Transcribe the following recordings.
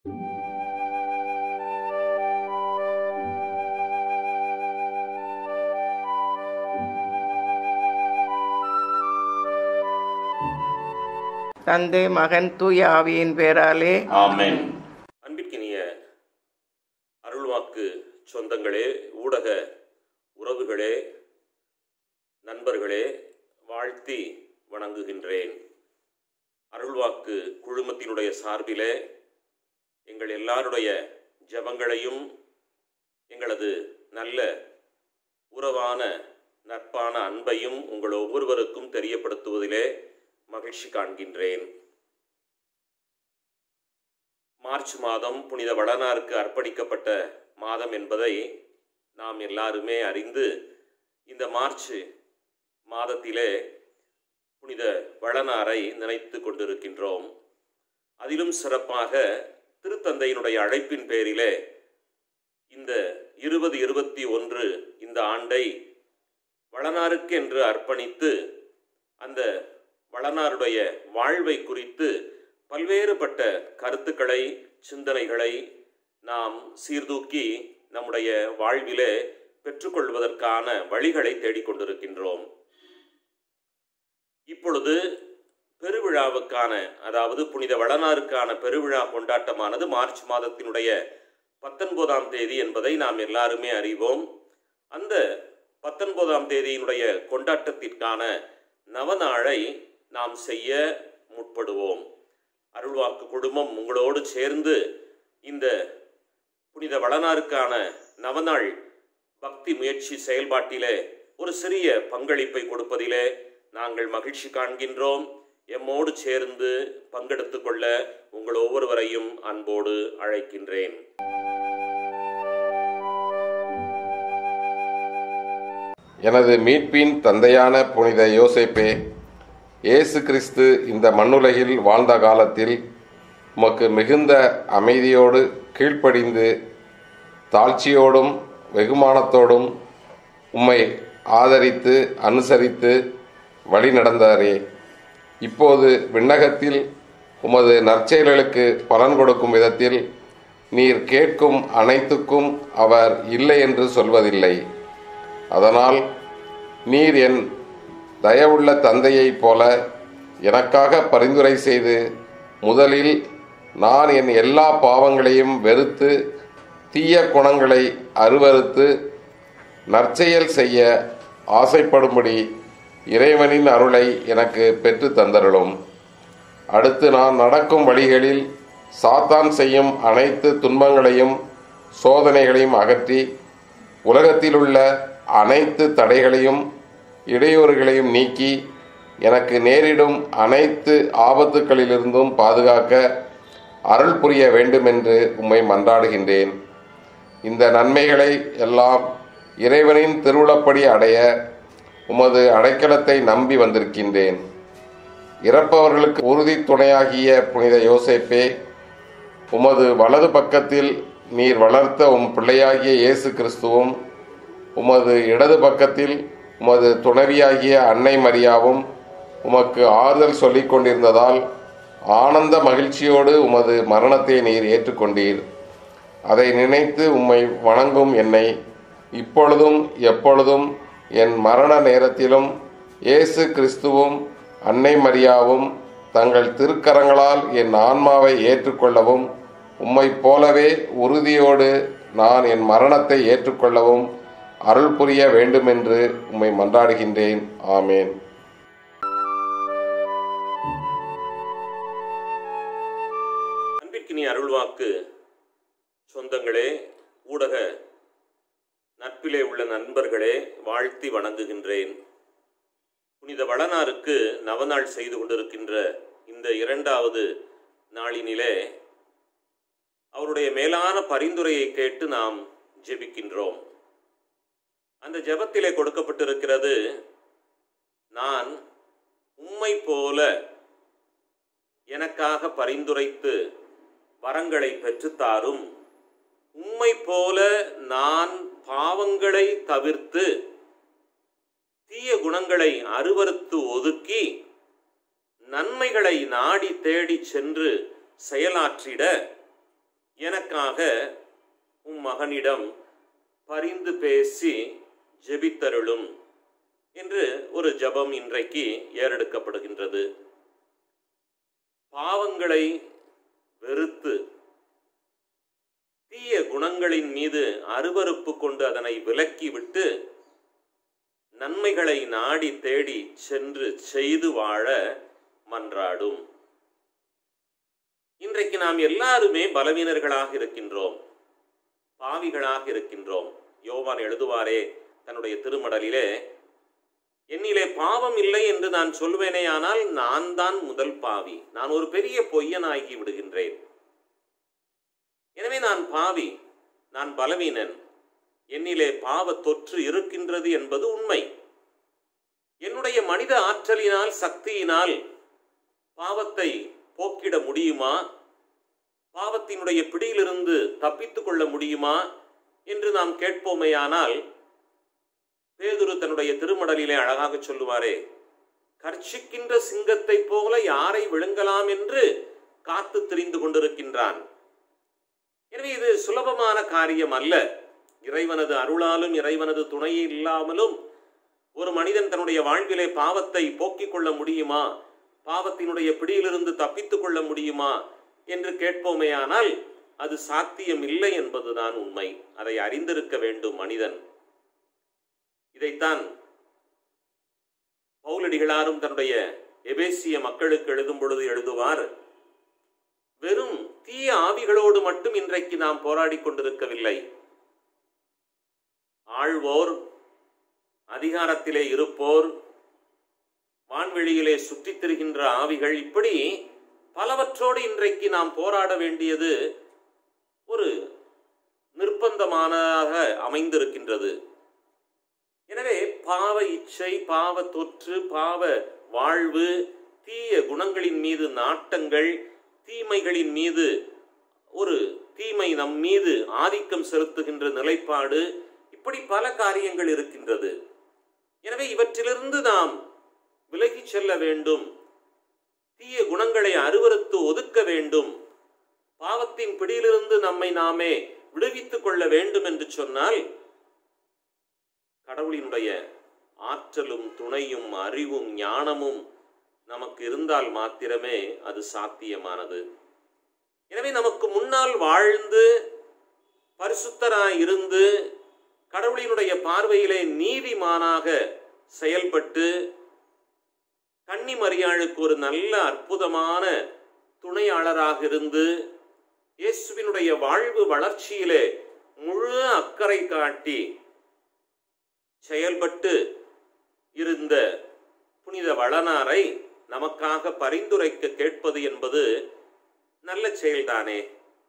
தந்தை மகன் தூய ஆவியின் பேராலே ஆமென் அன்பிற்கினிய அருள்வாக்கு சொந்தங்களே ஊடக உறவுகளே நண்பர்களே வாழ்த்தி வணங்குகின்றேன் அருள்வாக்கு குழுமத்தினுடைய சார்பிலே எங்கள் எல்லாருடைய ஜெபங்களையும் எங்களது நல்ல உறவான நட்பான அன்பையும் உங்கள் ஒவ்வொருவருக்கும் தெரியப்படுத்துவதிலே மகிழ்ச்சி காண்கின்றேன் மார்ச் மாதம் புனித வளனாருக்கு அர்ப்பணிக்கப்பட்ட மாதம் என்பதை நாம் எல்லாருமே அறிந்து இந்த மார்ச் மாதத்திலே புனித வளனாரை நினைத்து கொண்டிருக்கின்றோம் அதிலும் சிறப்பாக திருத்தந்தையினுடைய அழைப்பின் பேரிலே இந்த இருபது இருபத்தி ஒன்று இந்த ஆண்டை வளனாருக்கு என்று அர்ப்பணித்து அந்த வளனாருடைய வாழ்வை குறித்து பல்வேறுபட்ட கருத்துக்களை சிந்தனைகளை நாம் சீர்தூக்கி நம்முடைய வாழ்விலே பெற்றுக்கொள்வதற்கான வழிகளை தேடிக்கொண்டிருக்கின்றோம் இப்பொழுது பெருவிழாவுக்கான அதாவது புனித வளனாருக்கான பெருவிழா கொண்டாட்டமானது மார்ச் மாதத்தினுடைய பத்தொன்பதாம் தேதி என்பதை நாம் எல்லாருமே அறிவோம் அந்த பத்தொன்பதாம் தேதியினுடைய கொண்டாட்டத்திற்கான நவநாளை நாம் செய்ய முற்படுவோம் அருள்வாக்கு குடும்பம் உங்களோடு சேர்ந்து இந்த புனித வளனாருக்கான நவநாள் பக்தி முயற்சி செயல்பாட்டிலே ஒரு சிறிய பங்களிப்பை கொடுப்பதிலே நாங்கள் மகிழ்ச்சி காண்கின்றோம் எம்மோடு சேர்ந்து பங்கெடுத்து கொள்ள உங்கள் ஒவ்வொருவரையும் அன்போடு அழைக்கின்றேன் எனது மீட்பின் தந்தையான புனித யோசேப்பே இயேசு கிறிஸ்து இந்த மண்ணுலகில் வாழ்ந்த காலத்தில் உமக்கு மிகுந்த அமைதியோடு கீழ்ப்படிந்து தாழ்ச்சியோடும் வெகுமானத்தோடும் உம்மை ஆதரித்து அனுசரித்து வழி நடந்தாரே இப்போது விண்ணகத்தில் உமது நற்செயல்களுக்கு பலன் கொடுக்கும் விதத்தில் நீர் கேட்கும் அனைத்துக்கும் அவர் இல்லை என்று சொல்வதில்லை அதனால் நீர் என் தயவுள்ள தந்தையைப் போல எனக்காக பரிந்துரை செய்து முதலில் நான் என் எல்லா பாவங்களையும் வெறுத்து தீய குணங்களை அருவறுத்து நற்செயல் செய்ய ஆசைப்படும்படி இறைவனின் அருளை எனக்கு பெற்று தந்தருளும் அடுத்து நான் நடக்கும் வழிகளில் சாத்தான் செய்யும் அனைத்து துன்பங்களையும் சோதனைகளையும் அகற்றி உலகத்தில் உள்ள அனைத்து தடைகளையும் இடையூறுகளையும் நீக்கி எனக்கு நேரிடும் அனைத்து ஆபத்துக்களிலிருந்தும் பாதுகாக்க அருள் புரிய வேண்டுமென்று உம்மை மன்றாடுகின்றேன் இந்த நன்மைகளை எல்லாம் இறைவனின் திருவுளப்படி அடைய உமது அடைக்கலத்தை நம்பி வந்திருக்கின்றேன் இறப்பவர்களுக்கு உறுதி துணையாகிய புனித யோசேப்பே உமது வலது பக்கத்தில் நீர் வளர்த்த உம் பிள்ளையாகிய இயேசு கிறிஸ்துவும் உமது இடது பக்கத்தில் உமது துணைவியாகிய அன்னை மரியாவும் உமக்கு ஆறுதல் சொல்லிக் கொண்டிருந்ததால் ஆனந்த மகிழ்ச்சியோடு உமது மரணத்தை நீர் ஏற்றுக்கொண்டீர் அதை நினைத்து உம்மை வணங்கும் என்னை இப்பொழுதும் எப்பொழுதும் என் மரண நேரத்திலும் இயேசு கிறிஸ்துவும் அன்னை மரியாவும் தங்கள் திருக்கரங்களால் என் ஆன்மாவை ஏற்றுக்கொள்ளவும் உம்மைப் போலவே உறுதியோடு நான் என் மரணத்தை ஏற்றுக்கொள்ளவும் அருள் புரிய வேண்டுமென்று உம்மை மன்றாடுகின்றேன் ஆமேன் அன்பிற்கினி அருள்வாக்கு சொந்தங்களே ஊடக நட்பிலே உள்ள நண்பர்களே வாழ்த்தி வணங்குகின்றேன் புனித வளனாருக்கு நவநாள் செய்து கொண்டிருக்கின்ற இந்த இரண்டாவது நாளினிலே அவருடைய மேலான பரிந்துரையை கேட்டு நாம் ஜெபிக்கின்றோம் அந்த ஜெபத்திலே கொடுக்கப்பட்டிருக்கிறது நான் உம்மை போல எனக்காக பரிந்துரைத்து வரங்களை பெற்றுத்தாரும் உம்மை போல நான் பாவங்களை தவிர்த்து தீய குணங்களை அருவறுத்து ஒதுக்கி நன்மைகளை நாடி தேடி சென்று செயலாற்றிட எனக்காக உம் மகனிடம் பரிந்து பேசி ஜெபித்தருளும் என்று ஒரு ஜெபம் இன்றைக்கு ஏறெடுக்கப்படுகின்றது பாவங்களை வெறுத்து தீய குணங்களின் மீது அருவருப்பு கொண்டு அதனை விலக்கிவிட்டு நன்மைகளை நாடி தேடி சென்று செய்து வாழ மன்றாடும் இன்றைக்கு நாம் எல்லாருமே பலவீனர்களாக இருக்கின்றோம் பாவிகளாக இருக்கின்றோம் யோவான் எழுதுவாரே தன்னுடைய திருமடலிலே என்னிலே பாவம் இல்லை என்று நான் சொல்வேனே ஆனால் நான் தான் முதல் பாவி நான் ஒரு பெரிய பொய்யனாகி விடுகின்றேன் எனவே நான் பாவி நான் பலவீனன் என்னிலே பாவ தொற்று இருக்கின்றது என்பது உண்மை என்னுடைய மனித ஆற்றலினால் சக்தியினால் பாவத்தை போக்கிட முடியுமா பாவத்தினுடைய பிடியிலிருந்து தப்பித்துக் கொள்ள முடியுமா என்று நாம் கேட்போமேயானால் பேதுரு தன்னுடைய திருமடலிலே அழகாக சொல்லுவாரே கர்ச்சிக்கின்ற சிங்கத்தைப் போல யாரை விழுங்கலாம் என்று காத்து திரிந்து கொண்டிருக்கின்றான் எனவே இது சுலபமான காரியம் அல்ல இறைவனது அருளாலும் இறைவனது துணை இல்லாமலும் ஒரு மனிதன் தன்னுடைய வாழ்விலே பாவத்தை போக்கிக் கொள்ள முடியுமா பாவத்தினுடைய பிடியிலிருந்து தப்பித்துக் கொள்ள முடியுமா என்று கேட்போமேயானால் அது சாத்தியம் இல்லை என்பதுதான் உண்மை அதை அறிந்திருக்க வேண்டும் மனிதன் இதைத்தான் பவுலடிகளாரும் தன்னுடைய எபேசிய மக்களுக்கு எழுதும் பொழுது எழுதுவார் வெறும் தீய ஆவிகளோடு மட்டும் இன்றைக்கு நாம் போராடி கொண்டிருக்கவில்லை ஆழ்வோர் அதிகாரத்திலே இருப்போர் வான்வெளியிலே சுற்றித் திரிகின்ற ஆவிகள் இப்படி பலவற்றோடு இன்றைக்கு நாம் போராட வேண்டியது ஒரு நிர்பந்தமானதாக அமைந்திருக்கின்றது எனவே பாவ இச்சை பாவ தொற்று பாவ வாழ்வு தீய குணங்களின் மீது நாட்டங்கள் தீமைகளின் மீது ஒரு தீமை நம் மீது ஆதிக்கம் செலுத்துகின்ற நிலைப்பாடு இப்படி பல காரியங்கள் இருக்கின்றது எனவே இவற்றிலிருந்து நாம் விலகிச் செல்ல வேண்டும் தீய குணங்களை அருவறுத்து ஒதுக்க வேண்டும் பாவத்தின் பிடியிலிருந்து நம்மை நாமே விடுவித்துக் கொள்ள வேண்டும் என்று சொன்னால் கடவுளினுடைய ஆற்றலும் துணையும் அறிவும் ஞானமும் நமக்கு இருந்தால் மாத்திரமே அது சாத்தியமானது எனவே நமக்கு முன்னால் வாழ்ந்து பரிசுத்தராய் இருந்து கடவுளினுடைய பார்வையிலே நீதிமானாக செயல்பட்டு கன்னி மரியாளுக்கு ஒரு நல்ல அற்புதமான துணையாளராக இருந்து இயேசுவினுடைய வாழ்வு வளர்ச்சியிலே முழு அக்கறை காட்டி செயல்பட்டு இருந்த புனித வளனாரை நமக்காக பரிந்துரைக்க கேட்பது என்பது நல்ல செயல்தானே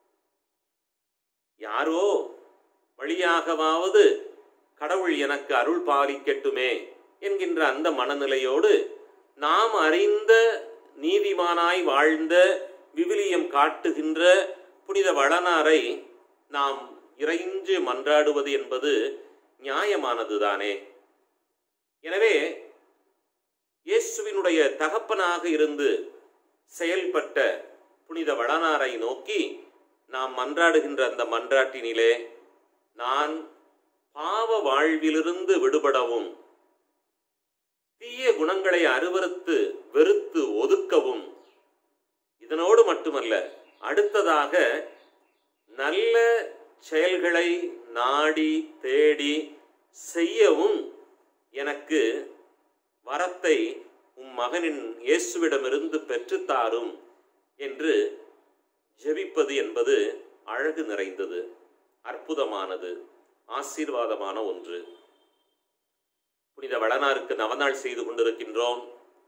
யாரோ வழியாகவாவது கடவுள் எனக்கு அருள் பாலிக்கட்டுமே என்கின்ற அந்த மனநிலையோடு நாம் அறிந்த நீதிமானாய் வாழ்ந்த விவிலியம் காட்டுகின்ற புனித வளனாரை நாம் இறைஞ்சு மன்றாடுவது என்பது நியாயமானதுதானே எனவே இயேசுவினுடைய தகப்பனாக இருந்து செயல்பட்ட புனித வளனாரை நோக்கி நாம் மன்றாடுகின்ற அந்த மன்றாட்டினிலே நான் பாவ வாழ்விலிருந்து விடுபடவும் தீய குணங்களை அருவறுத்து வெறுத்து ஒதுக்கவும் இதனோடு மட்டுமல்ல அடுத்ததாக நல்ல செயல்களை நாடி தேடி செய்யவும் எனக்கு வரத்தை உம் மகனின் இயேசுவிடமிருந்து பெற்றுத்தாரும் என்று ஜெபிப்பது என்பது அழகு நிறைந்தது அற்புதமானது ஆசீர்வாதமான ஒன்று புனித வளனாருக்கு நவநாள் செய்து கொண்டிருக்கின்றோம்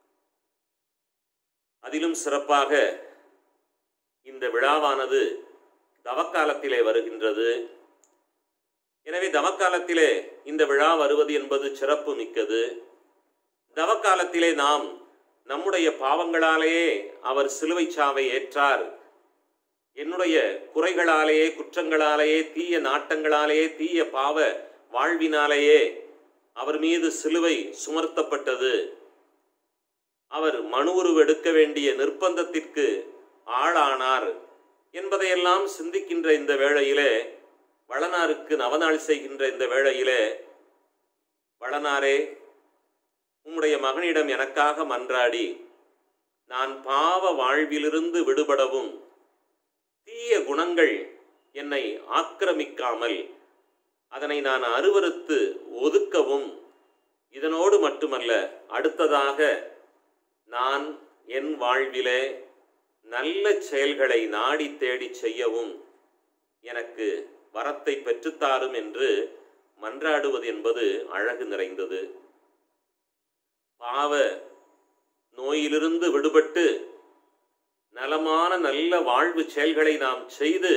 அதிலும் சிறப்பாக இந்த விழாவானது தவக்காலத்திலே வருகின்றது எனவே தவக்காலத்திலே இந்த விழா வருவது என்பது சிறப்பு மிக்கது தவக்காலத்திலே நாம் நம்முடைய பாவங்களாலேயே அவர் சிலுவை சாவை ஏற்றார் என்னுடைய குறைகளாலேயே குற்றங்களாலேயே தீய நாட்டங்களாலேயே தீய பாவ வாழ்வினாலேயே அவர் மீது சிலுவை சுமர்த்தப்பட்டது அவர் மனு உருவெடுக்க வேண்டிய நிர்பந்தத்திற்கு ஆளானார் என்பதையெல்லாம் சிந்திக்கின்ற இந்த வேளையிலே வளனாருக்கு நவநாள் செய்கின்ற இந்த வேளையிலே வளனாரே உம்முடைய மகனிடம் எனக்காக மன்றாடி நான் பாவ வாழ்விலிருந்து விடுபடவும் தீய குணங்கள் என்னை ஆக்கிரமிக்காமல் அதனை நான் அருவருத்து ஒதுக்கவும் இதனோடு மட்டுமல்ல அடுத்ததாக நான் என் வாழ்விலே நல்ல செயல்களை நாடி தேடி செய்யவும் எனக்கு வரத்தை பெற்றுத்தாரும் என்று மன்றாடுவது என்பது அழகு நிறைந்தது பாவ நோயிலிருந்து விடுபட்டு நலமான நல்ல வாழ்வு செயல்களை நாம் செய்து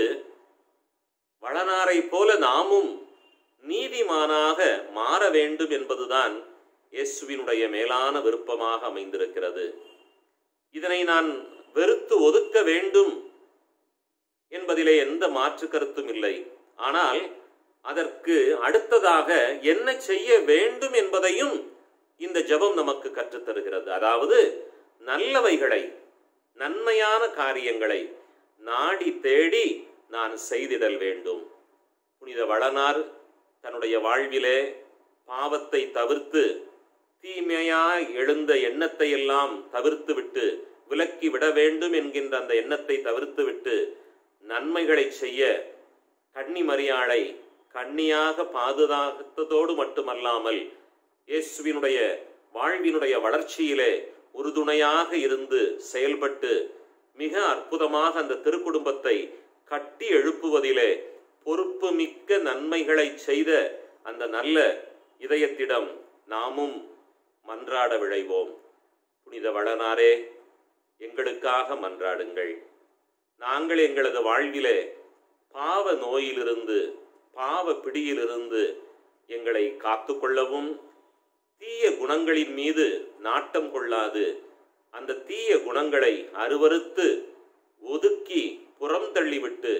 வளனாரை போல நாமும் நீதிமானாக மாற வேண்டும் என்பதுதான் இயேசுவினுடைய மேலான விருப்பமாக அமைந்திருக்கிறது இதனை நான் வெறுத்து ஒதுக்க வேண்டும் என்பதிலே எந்த மாற்று கருத்தும் இல்லை ஆனால் அதற்கு அடுத்ததாக என்ன செய்ய வேண்டும் என்பதையும் இந்த ஜெபம் நமக்கு கற்றுத்தருகிறது அதாவது நல்லவைகளை நன்மையான காரியங்களை நாடி தேடி நான் செய்திடல் வேண்டும் புனித வளனார் தன்னுடைய வாழ்விலே பாவத்தை தவிர்த்து தீமையாய் எழுந்த எண்ணத்தை எல்லாம் தவிர்த்து விட்டு விலக்கி விட வேண்டும் என்கின்ற அந்த எண்ணத்தை தவிர்த்து விட்டு நன்மைகளை செய்ய கன்னிமரியாளை கன்னியாக பாதுகாத்ததோடு மட்டுமல்லாமல் இயேசுவினுடைய வாழ்வினுடைய வளர்ச்சியிலே உறுதுணையாக இருந்து செயல்பட்டு மிக அற்புதமாக அந்த திருக்குடும்பத்தை கட்டி எழுப்புவதிலே பொறுப்பு மிக்க நன்மைகளை செய்த அந்த நல்ல இதயத்திடம் நாமும் மன்றாட விழைவோம் புனித வளனாரே எங்களுக்காக மன்றாடுங்கள் நாங்கள் எங்களது வாழ்விலே பாவ நோயிலிருந்து பாவ பிடியிலிருந்து எங்களை காத்துக்கொள்ளவும் தீய குணங்களின் மீது நாட்டம் கொள்ளாது அந்த தீய குணங்களை அருவருத்து ஒதுக்கி புறம் தள்ளிவிட்டு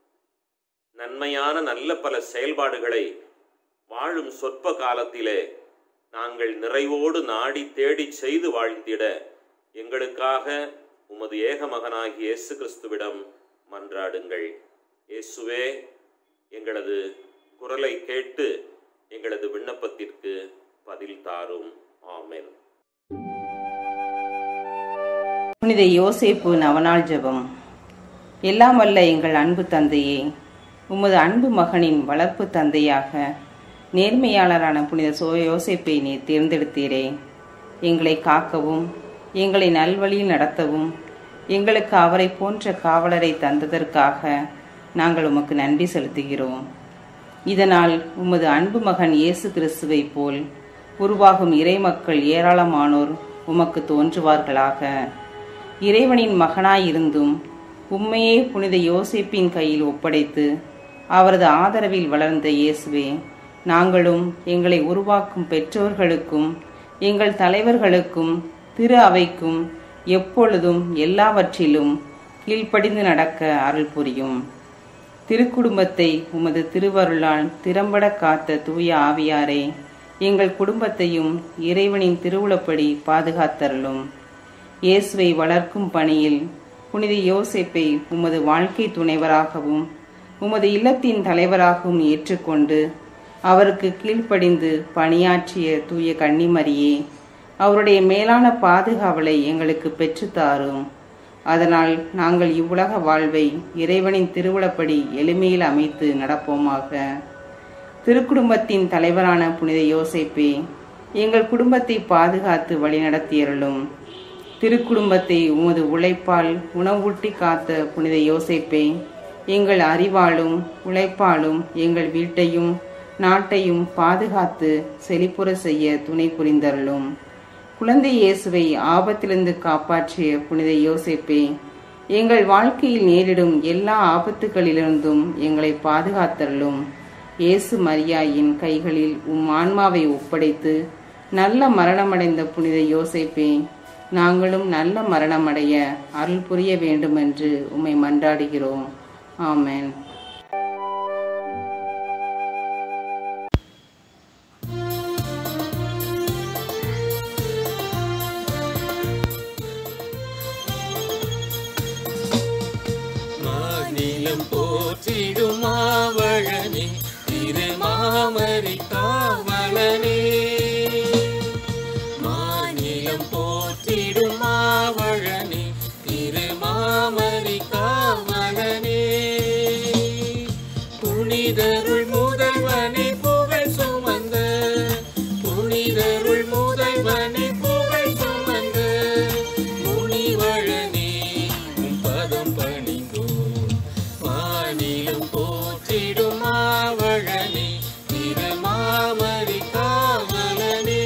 நன்மையான நல்ல பல செயல்பாடுகளை வாழும் சொற்ப காலத்திலே நாங்கள் நிறைவோடு நாடி தேடி செய்து வாழ்ந்திட எங்களுக்காக உமது ஏக மகனாகிய இயேசு கிறிஸ்துவிடம் மன்றாடுங்கள் இயேசுவே எங்களது குரலை கேட்டு எங்களது விண்ணப்பத்திற்கு பதில் தாரும் ஆமென் புனித யோசேப்பு நவநாள் ஜெபம் எல்லாம் வல்ல எங்கள் அன்பு தந்தையே உமது அன்பு மகனின் வளர்ப்பு தந்தையாக நேர்மையாளரான புனித சோ யோசேப்பை நீர் தேர்ந்தெடுத்தீரே எங்களை காக்கவும் எங்களை நல்வழியில் நடத்தவும் எங்களுக்கு அவரை போன்ற காவலரை தந்ததற்காக நாங்கள் உமக்கு நன்றி செலுத்துகிறோம் இதனால் உமது அன்பு மகன் இயேசு கிறிஸ்துவைப் போல் உருவாகும் இறைமக்கள் ஏராளமானோர் உமக்கு தோன்றுவார்களாக இறைவனின் மகனாயிருந்தும் உம்மையே புனித யோசேப்பின் கையில் ஒப்படைத்து அவரது ஆதரவில் வளர்ந்த இயேசுவே நாங்களும் எங்களை உருவாக்கும் பெற்றோர்களுக்கும் எங்கள் தலைவர்களுக்கும் திரு அவைக்கும் எப்பொழுதும் எல்லாவற்றிலும் கீழ்ப்படிந்து நடக்க அருள் புரியும் திருக்குடும்பத்தை உமது திருவருளால் திறம்பட காத்த தூய ஆவியாரே எங்கள் குடும்பத்தையும் இறைவனின் திருவுளப்படி பாதுகாத்தருளும் இயேசுவை வளர்க்கும் பணியில் புனித யோசேப்பை உமது வாழ்க்கை துணைவராகவும் உமது இல்லத்தின் தலைவராகவும் ஏற்றுக்கொண்டு அவருக்கு கீழ்ப்படிந்து பணியாற்றிய தூய கன்னிமரியே அவருடைய மேலான பாதுகாவலை எங்களுக்கு பெற்றுத்தாரும் அதனால் நாங்கள் இவ்வுலக வாழ்வை இறைவனின் திருவுளப்படி எளிமையில் அமைத்து நடப்போமாக திருக்குடும்பத்தின் தலைவரான புனித யோசேப்பே எங்கள் குடும்பத்தை பாதுகாத்து வழிநடத்தியருளும் திருக்குடும்பத்தை உமது உழைப்பால் உணவூட்டி காத்த புனித யோசேப்பே எங்கள் அறிவாலும் உழைப்பாலும் எங்கள் வீட்டையும் நாட்டையும் பாதுகாத்து செழிப்புற செய்ய துணை புரிந்தருளும் குழந்தை இயேசுவை ஆபத்திலிருந்து காப்பாற்றிய புனித யோசேப்பே எங்கள் வாழ்க்கையில் நேரிடும் எல்லா ஆபத்துகளிலிருந்தும் எங்களை பாதுகாத்தருளும் இயேசு மரியாயின் கைகளில் உம் ஆன்மாவை ஒப்படைத்து நல்ல மரணமடைந்த புனித யோசேப்பே நாங்களும் நல்ல மரணமடைய அருள் புரிய வேண்டுமென்று உம்மை மன்றாடுகிறோம் ஆமென் மாநிலம் போற்றிடும் மாவழனே திருமாமரி காவலனே மாநிலம் போற்றிடும் மாவழனே திருமாமரி காவலனே புனிதருள் முதல்வனை புகழ் சுமந்த புனிதருள் முதல்வனை புகழ் சுமந்த முனிவழனே உம் பதம் பணிந்தோம் வானிலும் போற்றிடும் மாவழனே திருமாமரி காவலனே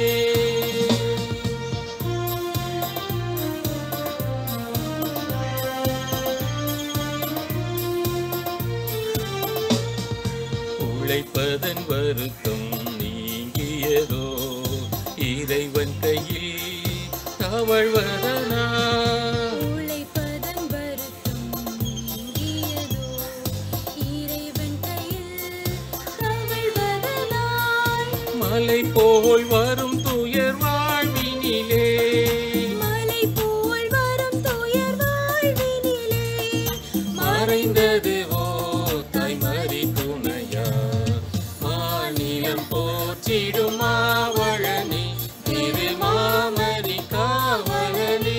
உழைப்பதன் வருத்தம் நீங்கியதோ இறைவன் கையில் தவழ்வதனா உழைப்பதன் வருத்தம் நீங்கியதோ இறைவன் கையில் தவழ்வதனால் மலை போல் வரும் துயர் வாழ்வினிலே மலை போல் வரும் துயர் வாழ்வினிலே மறைந்தது ஓ தாய்மறி துணையா மாநிலம் போற்றிடும் மாவழனே திருமாமரி காவலனே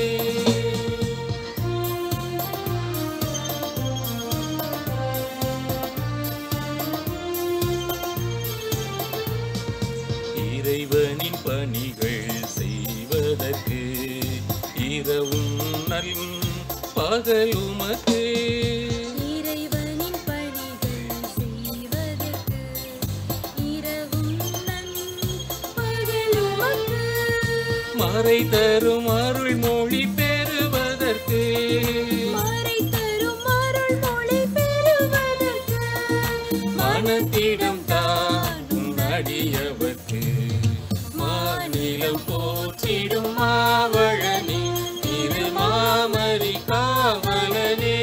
இறைவனின் பணிகள் செய்வதற்கு இரவும் நல் பகலுமக்கு இறைவனின் பணிகள் செய்வதற்கு இரவும் நன் பகலுமக்கு மறை தரும் அருள் மொழி பெறுவதற்கு மறை தரும் அருள் மொழி பெறுவதற்கு மனத்திடம் தான் அடியவர்க்கு மாநிலம் போற்றிடும் மாவழனே திருமாமரி காவலனே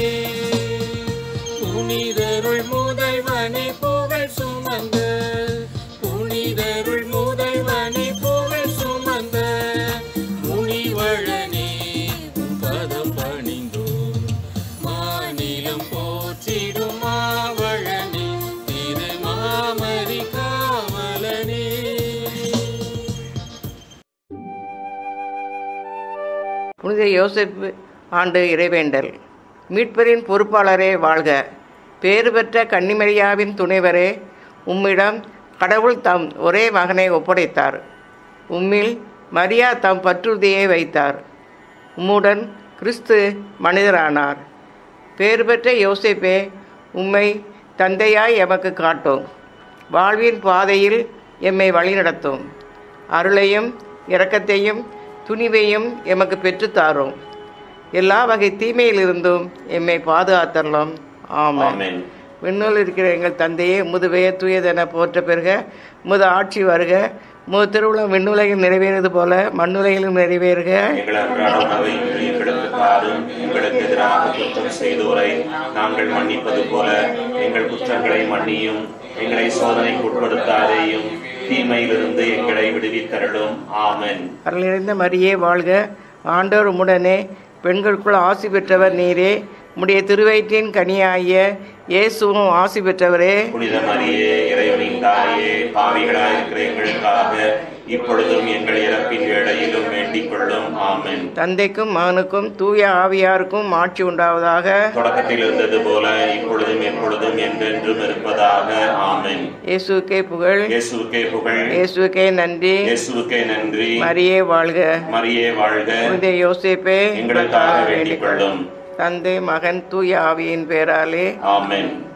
புனிதருள் முதல்வனை புகழ் சுமந்த புனிதருள் முதல்வனை புகழ் சுமந்த முனிவழனே உம் பதம் பணிந்தோம் மாநிலம் போற்றிடும் மாவழனே திருமாமரி காவலனே புனித யோசேப்பு ஆண்டு இறைவேண்டல் மீட்பரின் பொறுப்பாளரே வாழ்க பேறு பெற்ற கன்னிமரியாவின் துணைவரே உம்மிடம் கடவுள் தம் ஒரே மகனை ஒப்படைத்தார் உம்மில் மரியா தம் பற்றுறுதியை வைத்தார் உம்முடன் கிறிஸ்து மனிதரானார் பேறு பெற்ற யோசேப்பே உம்மை தந்தையாய் எமக்கு காட்டும் வாழ்வின் பாதையில் எம்மை வழிநடத்தும் அருளையும் இரக்கத்தையும் துணிவையும் எமக்கு பெற்றுத்தாரும் எல்லா வகை தீமையிலிருந்தும் எம்மை பாதுகாத்தரலாம் ஆமென் ஆமென் விண்ணில் இருக்கிற எங்கள் தந்தையே உமது பெயர் தூயதென போற்ற பெறுக உமது ஆட்சி வருக உமது திருவிழம் விண்ணுலகில் நிறைவேறுவது போல மண்ணுலகிலும் நிறைவேறுக எங்கள் அன்றாட உணவை இன்று எங்களுக்கு தாரும் எங்களுக்கு எதிராக குற்றம் செய்தோரை நாங்கள் மன்னிப்பது போல எங்கள் குற்றங்களை மன்னியும் எங்களை சோதனைக்கு உட்படுத்தாதேயும் தீமையிலிருந்து எங்களை விடுவித்தருளும் ஆமென் அருள் நிறைந்த மரியே வாழ்க ஆண்டவர் உம்முடனே பெண்களுக்குள் ஆசி பெற்றவர் நீரே உம்முடைய திருவயிற்றின் கனியாகிய இயேசுவும் ஆசி பெற்றவரே புனித மரியே இறைவனின் தாயே பாவிகளாயிருக்கிற எங்களுக்காக இப்பொழுதும் எங்கள் இறப்பின் வேளையிலும் வேண்டிக் கொள்ளும் ஆமென் தந்தைக்கும் மகனுக்கும் தூய ஆவியாருக்கும் ஆட்சி உண்டாவதாக தொடக்கத்தில் இருந்தது போல இப்பொழுதும் எப்பொழுதும் என்றென்றும் இருப்பதாக ஆமென் இயேசுக்கே புகழ் இயேசுவுக்கே புகழ் இயேசுக்கே நன்றி இயேசுவுக்கே நன்றி மரியே வாழ்க மரியே வாழ்க புனித யோசேப்பே எங்களுக்காக வேண்டிக் கொள்ளும் தந்தை மகன் தூய ஆவியின் பேராலே ஆமென்